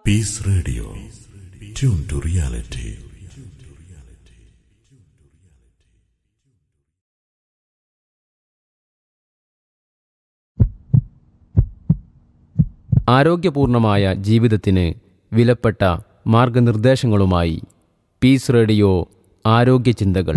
Peace Radio. Tune to reality. ആരോഗ്യപൂർണമായ ജീവിതത്തിന് വിലപ്പെട്ട മാർഗനിർദ്ദേശങ്ങളുമായി piece radio ആരോഗ്യ ചിന്തകൾ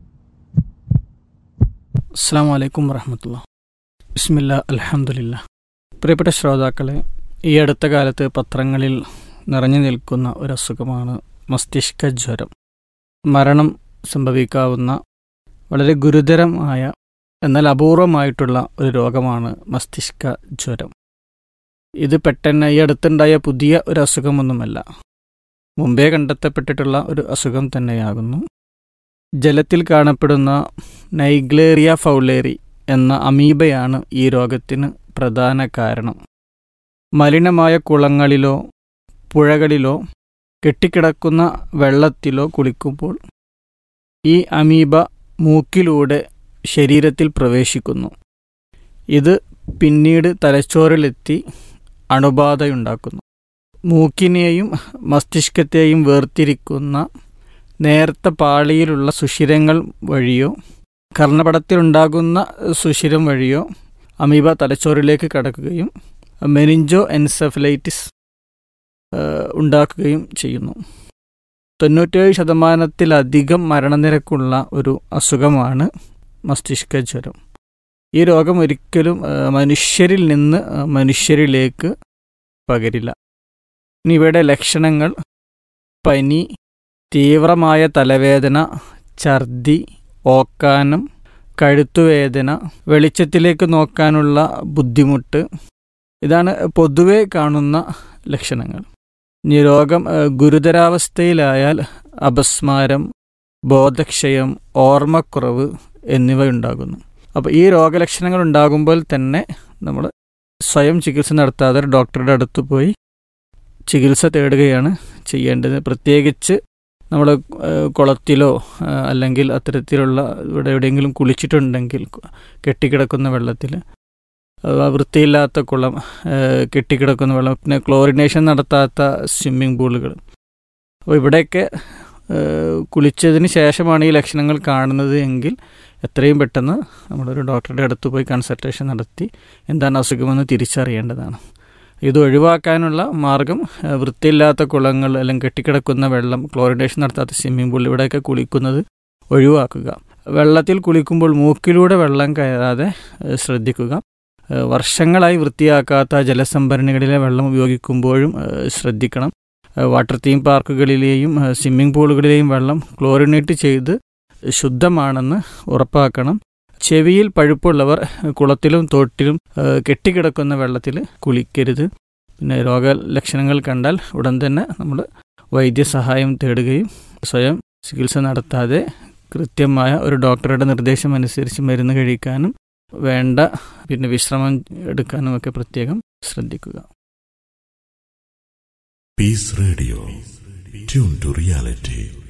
അസ്സാം വലൈക്കും വറഹമത്തുള്ള ബിസ്മില്ല അലഹമുല്ല പ്രിയപ്പെട്ട ശ്രോതാക്കളെ ഈ അടുത്ത കാലത്ത് പത്രങ്ങളിൽ നിറഞ്ഞു നിൽക്കുന്ന ഒരു അസുഖമാണ് മസ്തിഷ്ക ജ്വരം മരണം സംഭവിക്കാവുന്ന വളരെ ഗുരുതരമായ എന്നാൽ അപൂർവമായിട്ടുള്ള ഒരു രോഗമാണ് മസ്തിഷ്ക ജ്വരം ഇത് പെട്ടെന്ന് ഈ അടുത്തുണ്ടായ പുതിയ ഒരു അസുഖമൊന്നുമല്ല മുമ്പേ കണ്ടെത്തപ്പെട്ടിട്ടുള്ള ഒരു അസുഖം തന്നെയാകുന്നു ജലത്തിൽ കാണപ്പെടുന്ന നൈഗ്ലേറിയ ഫൗലേറി എന്ന അമീബയാണ് ഈ രോഗത്തിന് പ്രധാന കാരണം മലിനമായ കുളങ്ങളിലോ പുഴകളിലോ കെട്ടിക്കിടക്കുന്ന വെള്ളത്തിലോ കുളിക്കുമ്പോൾ ഈ അമീബ മൂക്കിലൂടെ ശരീരത്തിൽ പ്രവേശിക്കുന്നു ഇത് പിന്നീട് തലച്ചോറിലെത്തി അണുബാധയുണ്ടാക്കുന്നു മൂക്കിനെയും മസ്തിഷ്കത്തെയും വേർതിരിക്കുന്ന നേർത്ത പാളിയിലുള്ള സുഷിരങ്ങൾ വഴിയോ കർണപടത്തിലുണ്ടാകുന്ന സുഷിരം വഴിയോ അമീബ തലച്ചോറിലേക്ക് കടക്കുകയും മെനിഞ്ചോ എൻസെഫലൈറ്റിസ് ഉണ്ടാക്കുകയും ചെയ്യുന്നു തൊണ്ണൂറ്റേഴ് ശതമാനത്തിലധികം മരണനിരക്കുള്ള ഒരു അസുഖമാണ് മസ്തിഷ്ക ജ്വരം ഈ രോഗം ഒരിക്കലും മനുഷ്യരിൽ നിന്ന് മനുഷ്യരിലേക്ക് പകരില്ല ഇനി ഇവയുടെ ലക്ഷണങ്ങൾ പനി തീവ്രമായ തലവേദന ഛർദി ഓക്കാനം കഴുത്തുവേദന വെളിച്ചത്തിലേക്ക് നോക്കാനുള്ള ബുദ്ധിമുട്ട് ഇതാണ് പൊതുവെ കാണുന്ന ലക്ഷണങ്ങൾ ഇനി രോഗം ഗുരുതരാവസ്ഥയിലായാൽ അപസ്മാരം ബോധക്ഷയം ഓർമ്മക്കുറവ് എന്നിവ ഉണ്ടാകുന്നു അപ്പോൾ ഈ രോഗലക്ഷണങ്ങൾ ഉണ്ടാകുമ്പോൾ തന്നെ നമ്മൾ സ്വയം ചികിത്സ നടത്താതെ ഡോക്ടറുടെ അടുത്ത് പോയി ചികിത്സ തേടുകയാണ് ചെയ്യേണ്ടത് പ്രത്യേകിച്ച് നമ്മൾ കുളത്തിലോ അല്ലെങ്കിൽ അത്തരത്തിലുള്ള ഇവിടെ എവിടെയെങ്കിലും കുളിച്ചിട്ടുണ്ടെങ്കിൽ കെട്ടിക്കിടക്കുന്ന വെള്ളത്തിൽ വൃത്തിയില്ലാത്ത കുളം കെട്ടിക്കിടക്കുന്ന വെള്ളം പിന്നെ ക്ലോറിനേഷൻ നടത്താത്ത സ്വിമ്മിംഗ് പൂളുകൾ അപ്പോൾ ഇവിടെയൊക്കെ കുളിച്ചതിന് ശേഷമാണ് ഈ ലക്ഷണങ്ങൾ കാണുന്നത് എങ്കിൽ എത്രയും പെട്ടെന്ന് നമ്മളൊരു ഡോക്ടറുടെ അടുത്ത് പോയി കൺസൾട്ടേഷൻ നടത്തി എന്താണ് അസുഖമെന്ന് തിരിച്ചറിയേണ്ടതാണ് ഇത് ഒഴിവാക്കാനുള്ള മാർഗം വൃത്തിയില്ലാത്ത കുളങ്ങൾ അല്ലെങ്കിൽ കെട്ടിക്കിടക്കുന്ന വെള്ളം ക്ലോറിനേഷൻ നടത്താത്ത സ്വിമ്മിംഗ് പൂൾ ഇവിടെയൊക്കെ കുളിക്കുന്നത് ഒഴിവാക്കുക വെള്ളത്തിൽ കുളിക്കുമ്പോൾ മൂക്കിലൂടെ വെള്ളം കയറാതെ ശ്രദ്ധിക്കുക വർഷങ്ങളായി വൃത്തിയാക്കാത്ത ജലസംഭരണികളിലെ വെള്ളം ഉപയോഗിക്കുമ്പോഴും ശ്രദ്ധിക്കണം വാട്ടർ തീം പാർക്കുകളിലെയും സ്വിമ്മിംഗ് പൂളുകളിലെയും വെള്ളം ക്ലോറിനേറ്റ് ചെയ്ത് ശുദ്ധമാണെന്ന് ഉറപ്പാക്കണം ചെവിയിൽ പഴുപ്പുള്ളവർ കുളത്തിലും തോട്ടിലും കെട്ടിക്കിടക്കുന്ന വെള്ളത്തിൽ കുളിക്കരുത് പിന്നെ രോഗലക്ഷണങ്ങൾ കണ്ടാൽ ഉടൻ തന്നെ നമ്മൾ വൈദ്യസഹായം തേടുകയും സ്വയം ചികിത്സ നടത്താതെ കൃത്യമായ ഒരു ഡോക്ടറുടെ നിർദ്ദേശം അനുസരിച്ച് മരുന്ന് കഴിക്കാനും വേണ്ട പിന്നെ വിശ്രമം എടുക്കാനും ഒക്കെ പ്രത്യേകം ശ്രദ്ധിക്കുക Peace Radio. Tune to reality.